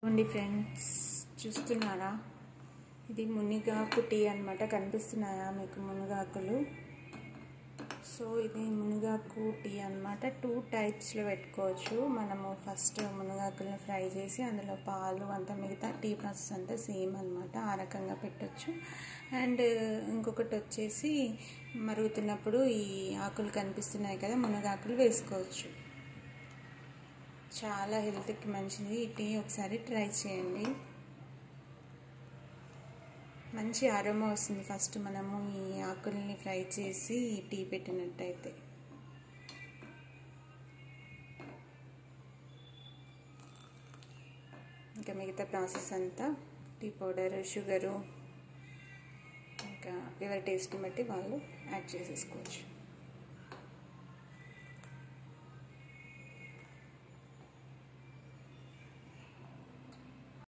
చూడండి ఫ్రెండ్స్ చూస్తున్నారా ఇది మునిగాకు టీ అనమాట కనిపిస్తున్నాయా మీకు మునగాకులు సో ఇది మునగాకు టీ అనమాట టూ టైప్స్లో పెట్టుకోవచ్చు మనము ఫస్ట్ మునగాకులను ఫ్రై చేసి అందులో పాలు అంతా మిగతా టీ ప్రాసెస్ అంతా సేమ్ అనమాట ఆ రకంగా పెట్టచ్చు అండ్ ఇంకొకటి వచ్చేసి మరుగుతున్నప్పుడు ఈ ఆకులు కనిపిస్తున్నాయి కదా మునగాకులు వేసుకోవచ్చు చాలా హెల్త్కి మంచిది ఈ టీ ఒకసారి ట్రై చేయండి మంచి ఆరోమా వస్తుంది ఫస్ట్ మనము ఈ ఆకుల్ని ఫ్రై చేసి టీ పెట్టినట్టయితే ఇంకా మిగతా ప్రాసెస్ అంతా టీ పౌడర్ షుగరు ఇంకా ఎవరి టేస్ట్ని బట్టి వాళ్ళు యాడ్ చేసేసుకోవచ్చు